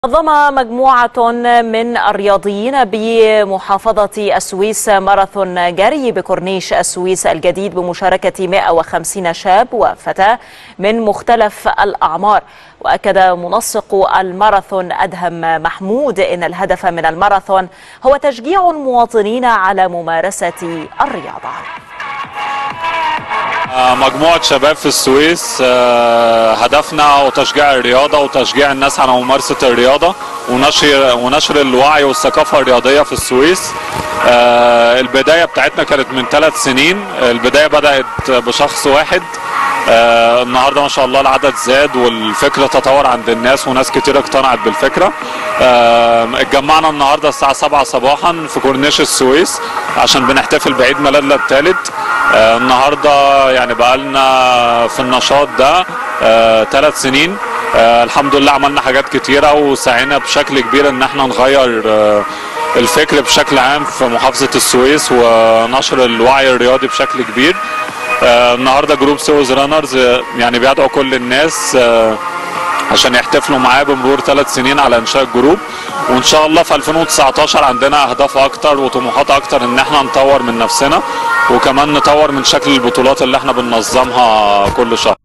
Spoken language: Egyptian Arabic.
نظم مجموعة من الرياضيين بمحافظة السويس ماراثون جري بكورنيش السويس الجديد بمشاركة 150 شاب وفتاة من مختلف الأعمار وأكد منسق الماراثون أدهم محمود إن الهدف من الماراثون هو تشجيع المواطنين على ممارسة الرياضة مجموعة شباب في السويس هدفنا هو تشجيع الرياضة وتشجيع الناس على ممارسة الرياضة ونشر ونشر الوعي والثقافة الرياضية في السويس البداية بتاعتنا كانت من ثلاث سنين البداية بدأت بشخص واحد آه النهارده ما شاء الله العدد زاد والفكره تطور عند الناس وناس كتير اقتنعت بالفكره آه اتجمعنا النهارده الساعه 7 صباحا في كورنيش السويس عشان بنحتفل بعيد ميلادنا الثالث آه النهارده يعني بقى لنا في النشاط ده ثلاث سنين الحمد لله عملنا حاجات كتيره وسعينا بشكل كبير ان احنا نغير الفكر بشكل عام في محافظه السويس ونشر الوعي الرياضي بشكل كبير آه النهارده جروب سوز رانرز آه يعني بيدعو كل الناس آه عشان يحتفلوا معاه بمرور ثلاث سنين على انشاء الجروب وان شاء الله في 2019 عندنا اهداف اكتر وطموحات اكتر ان احنا نطور من نفسنا وكمان نطور من شكل البطولات اللي احنا بننظمها كل شهر